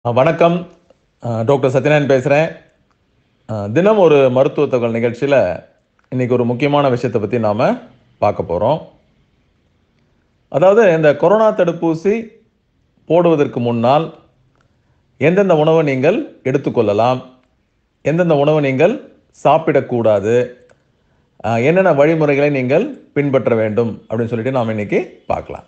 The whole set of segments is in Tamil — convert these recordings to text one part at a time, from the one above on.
வணக்கம் அஹ் டாக்டர் சத்யநாராயண் பேசுகிறேன் தினம் ஒரு மருத்துவ தகவல் நிகழ்ச்சியில் இன்றைக்கி ஒரு முக்கியமான விஷயத்தை பற்றி நாம் பார்க்க போகிறோம் அதாவது இந்த கொரோனா தடுப்பூசி போடுவதற்கு முன்னால் எந்தெந்த உணவை நீங்கள் எடுத்துக்கொள்ளலாம் எந்தெந்த உணவை நீங்கள் சாப்பிடக்கூடாது அஹ் என்னென்ன வழிமுறைகளை நீங்கள் பின்பற்ற வேண்டும் அப்படின்னு சொல்லிட்டு நாம் இன்றைக்கி பார்க்கலாம்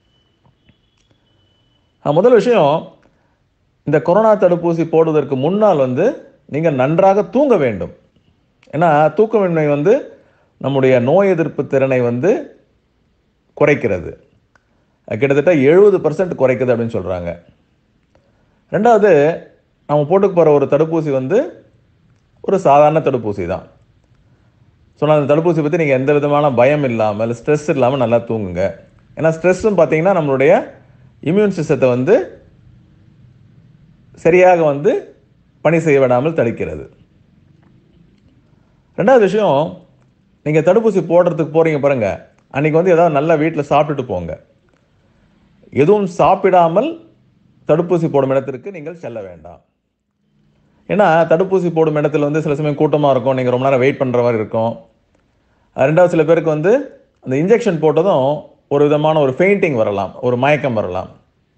அஹ் முதல் விஷயம் இந்த கொரோனா தடுப்பூசி போடுவதற்கு முன்னால் வந்து நீங்கள் நன்றாக தூங்க வேண்டும் ஏன்னா தூக்கமின்மை வந்து நம்முடைய நோய் எதிர்ப்பு திறனை வந்து குறைக்கிறது அஹ் கிட்டத்தட்ட எழுபது பர்சன்ட் குறைக்குது அப்படின்னு சொல்கிறாங்க ரெண்டாவது நம்ம போட்டுக்க போகிற ஒரு தடுப்பூசி வந்து ஒரு சாதாரண தடுப்பூசி தான் ஸோ நான் அந்த தடுப்பூசி பற்றி நீங்கள் எந்த விதமான பயம் இல்லாமல் ஸ்ட்ரெஸ் இல்லாமல் நல்லா தூங்குங்க ஏன்னா ஸ்ட்ரெஸ்ஸும் பார்த்தீங்கன்னா நம்மளுடைய இம்யூன் சிஸ்டத்தை வந்து சரியாக வந்து பணி செய்ய விடாமல் தடுக்கிறது ரெண்டாவது விஷயம் நீங்கள் தடுப்பூசி போடுறதுக்கு போகிறீங்க பாருங்க அன்றைக்கி வந்து ஏதாவது நல்லா வீட்டில் சாப்பிட்டுட்டு போங்க எதுவும் சாப்பிடாமல் தடுப்பூசி போடும் இடத்திற்கு நீங்கள் செல்ல வேண்டாம் ஏன்னா தடுப்பூசி போடும் இடத்துல வந்து சில சமயம் கூட்டமாக இருக்கும் நீங்கள் ரொம்ப நேரம் வெயிட் பண்ணுற மாதிரி இருக்கும் அஹ் ரெண்டாவது சில பேருக்கு வந்து அந்த இன்ஜெக்ஷன் போட்டதும் ஒரு விதமான ஒரு ஃபெயிண்டிங் வரலாம் ஒரு மயக்கம் வரலாம்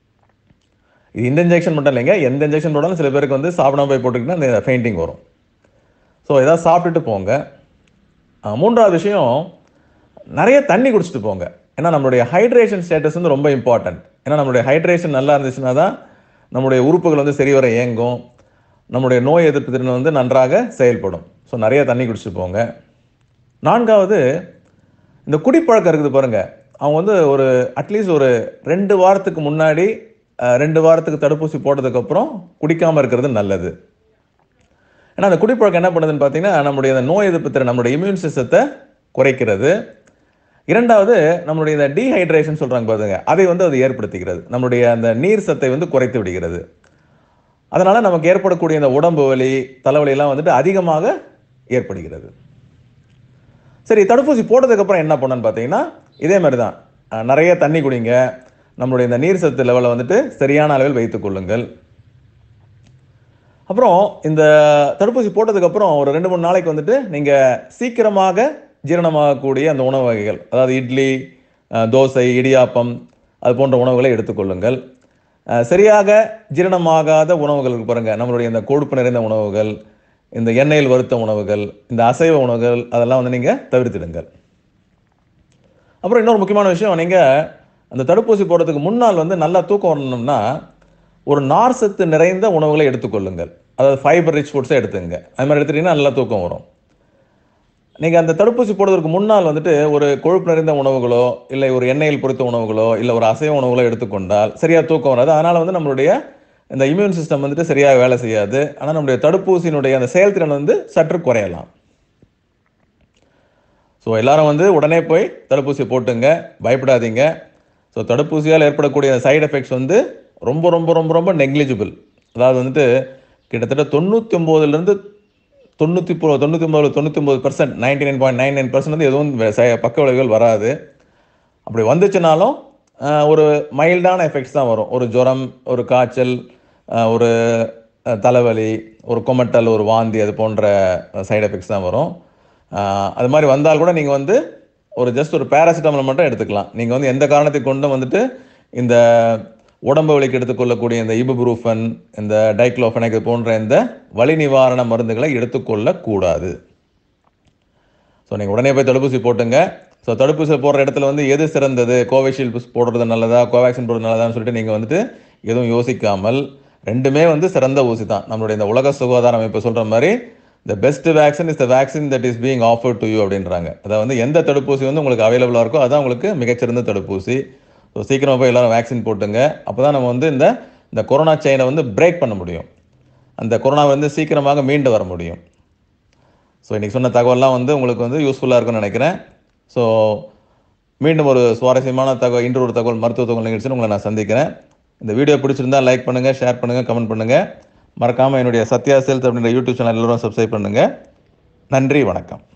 இது இந்த இன்ஜெக்ஷன் மட்டும் இல்லைங்க எந்த இன்ஜெக்ஷன் போட்டாலும் சில பேருக்கு வந்து சாப்பிடாம போய் போட்டுக்கிட்டா அந்த ஃபெயிண்டிங் வரும் ஸோ ஏதாவது சாப்பிட்டுட்டு போங்க அஹ் மூன்றாவது விஷயம் நிறைய தண்ணி குடிச்சிட்டு போங்க ஏன்னா நம்மளுடைய ஹைட்ரேஷன் ஸ்டேட்டஸ் வந்து ரொம்ப இம்பார்ட்டன்ட் ஏன்னா நம்மளுடைய ஹைட்ரேஷன் நல்லா இருந்துச்சுன்னா தான் நம்முடைய உறுப்புகள் வந்து சரிவர இயங்கும் நம்முடைய நோய் எதிர்ப்பு திறன் வந்து நன்றாக செயல்படும் ஸோ நிறைய தண்ணி குடிச்சிட்டு போங்க நான்காவது இந்த குடிப்பழக்கம் இருக்குது பாருங்க அவங்க வந்து ஒரு அட்லீஸ்ட் ஒரு ரெண்டு வாரத்துக்கு முன்னாடி அஹ், ரெண்டு வாரத்துக்கு தடுப்பூசி போட்டதுக்கப்புறம் குடிக்காமல் இருக்கிறது நல்லது ஏன்னா அந்த குடிப்பழக்கம் என்ன பண்ணுதுன்னு பார்த்தீங்கன்னா நம்முடைய இந்த நோய் எதிர்ப்பு திறன் நம்மளுடைய இம்யூன் சிஸ்டத்தை குறைக்கிறது இரண்டாவது நம்மளுடைய இந்த டீஹைட்ரேஷன் சொல்கிறாங்க பாருங்க அதை வந்து அது ஏற்படுத்துகிறது நம்மளுடைய அந்த நீர் சத்தை வந்து குறைத்து விடுகிறது அதனால் நமக்கு ஏற்படக்கூடிய இந்த உடம்பு வலி தலைவலி எல்லாம் வந்துட்டு அதிகமாக ஏற்படுகிறது சரி தடுப்பூசி போட்டதுக்கப்புறம் என்ன பண்ணணும்னு பார்த்தீங்கன்னா இதே மாதிரி தான் அஹ், நிறைய தண்ணி குடிங்க நம்மளுடைய இந்த நீர் சத்து லெவலை வந்துட்டு சரியான அளவில் வைத்துக் கொள்ளுங்கள் அப்புறம் இந்த தடுப்பூசி போட்டதுக்கப்புறம் ஒரு ரெண்டு மூணு நாளைக்கு வந்துட்டு நீங்கள் சீக்கிரமாக ஜீரணமாகக்கூடிய அந்த உணவு வகைகள் அதாவது இட்லி அஹ், தோசை இடியாப்பம் அது போன்ற உணவுகளை எடுத்துக்கொள்ளுங்கள் அஹ், சரியாக ஜீரணமாகாத உணவுகள் இருக்கு பாருங்க நம்மளுடைய இந்த கொழுப்பு நிறைந்த உணவுகள் இந்த எண்ணெயில் வறுத்த உணவுகள் இந்த அசைவ உணவுகள் அதெல்லாம் வந்து நீங்கள் தவிர்த்திடுங்கள் அப்புறம் இன்னொரு முக்கியமான விஷயம் நீங்கள் அந்த தடுப்பூசி போடுறதுக்கு முன்னால் வந்து நல்லா தூக்கம் வரணும்னா ஒரு நார் சத்து நிறைந்த உணவுகளை எடுத்துக்கொள்ளுங்கள் அதாவது ஃபைபர் ரிச் ஃபுட்ஸை எடுத்துங்க அது மாதிரி எடுத்துட்டீங்கன்னா நல்லா தூக்கம் வரும் நீங்கள் அந்த தடுப்பூசி போடுறதுக்கு முன்னால் வந்துட்டு ஒரு கொழுப்பு நிறைந்த உணவுகளோ இல்லை ஒரு எண்ணெயில் பொரித்த உணவுகளோ இல்லை ஒரு அசைவ உணவுகளோ எடுத்துக்கொண்டால் சரியாக தூக்கம் வராது அதனால் வந்து நம்மளுடைய இந்த இம்யூன் சிஸ்டம் வந்துட்டு சரியாக வேலை செய்யாது ஆனால் நம்முடைய தடுப்பூசியினுடைய அந்த செயல்திறன் வந்து சற்று குறையலாம் ஸோ எல்லாரும் வந்து உடனே போய் தடுப்பூசி போட்டுங்க பயப்படாதீங்க ஸோ தடுப்பூசியால் ஏற்படக்கூடிய சைடு எஃபெக்ட்ஸ் வந்து ரொம்ப ரொம்ப ரொம்ப ரொம்ப நெக்லிஜிபிள் அதாவது வந்துட்டு கிட்டத்தட்ட தொண்ணூற்றி ஒம்போதுலேருந்து தொண்ணூற்றி தொண்ணூற்றி ஒம்பது தொண்ணூற்றி ஒம்பது percent ninety nine point nine nine percent வந்து எதுவும் வே- ச- பக்க விளைவுகள் வராது அப்படி வந்துச்சுனாலும் ஆஹ், ஒரு மைல்டான எஃபெக்ட்ஸ் தான் வரும் ஒரு ஜுரம் ஒரு காய்ச்சல் ஆஹ், ஒரு அஹ், தலைவலி ஒரு கொமட்டல் ஒரு வாந்தி அது போன்ற சைடு எஃபெக்ட்ஸ் தான் வரும் ஆஹ், அது மாதிரி வந்தால் கூட நீங்கள் வந்து ஒரு ஜஸ்ட் ஒரு பேராசிட்டமால் மட்டும் எடுத்துக்கலாம் நீங்கள் வந்து எந்த காரணத்தை கொண்டும் வந்துட்டு இந்த உடம்பு வலிக்கு எடுத்துக்கொள்ளக்கூடிய இந்த இபுப்ரூஃபன் இந்த டைக்ளோஃபெனக் இது போன்ற இந்த வலி நிவாரண மருந்துகளை எடுத்துக்கொள்ளக்கூடாது ஸோ நீங்கள் உடனே போய் தடுப்பூசி போட்டுங்க ஸோ தடுப்பூசி போடுற இடத்துல வந்து எது சிறந்தது கோவிஷீல்டு போடுறது நல்லதா கோவேக்சின் போடுறது நல்லதான்னு சொல்லிட்டு நீங்கள் வந்துட்டு எதுவும் யோசிக்காமல் ரெண்டுமே வந்து சிறந்த ஊசி தான் நம்மளுடைய இந்த உலக சுகாதார அமைப்பு சொல்கிற மாதிரி the best vaccine is the vaccine that is being offer to you அப்படின்றாங்க அதாவது வந்து எந்த தடுப்பூசி வந்து உங்களுக்கு அவைலபிளாக இருக்கோ அதான் உங்களுக்கு மிகச்சிறந்த தடுப்பூசி ஸோ சீக்கிரமாக போய் எல்லாரும் வேக்சின் போட்டுங்க அப்போ தான் நம்ம வந்து இந்த இந்த கொரோனா செயினை வந்து பிரேக் பண்ண முடியும் அந்த கொரோனா வந்து சீக்கிரமாக மீண்டு வர முடியும் ஸோ இன்றைக்கி சொன்ன தகவல்லாம் வந்து உங்களுக்கு வந்து யூஸ்ஃபுல்லாக இருக்கும்னு நினைக்கிறேன் ஸோ மீண்டும் ஒரு சுவாரஸ்யமான தகவல் இன்று ஒரு தகவல் மருத்துவ தகவல் நிகழ்ச்சியில் உங்களை நான் சந்திக்கிறேன் இந்த வீடியோ பிடிச்சிருந்தா லைக் பண்ணுங்கள் ஷேர் பண்ணுங்கள் கமெண்ட் பண்ணுங்கள் மறக்காமல் என்னுடைய சத்யா செல்த் அப்படின்ற யூடியூப் சேனல் எல்லோரும் சப்ஸ்கிரைப் பண்ணுங்கள் நன்றி வணக்கம்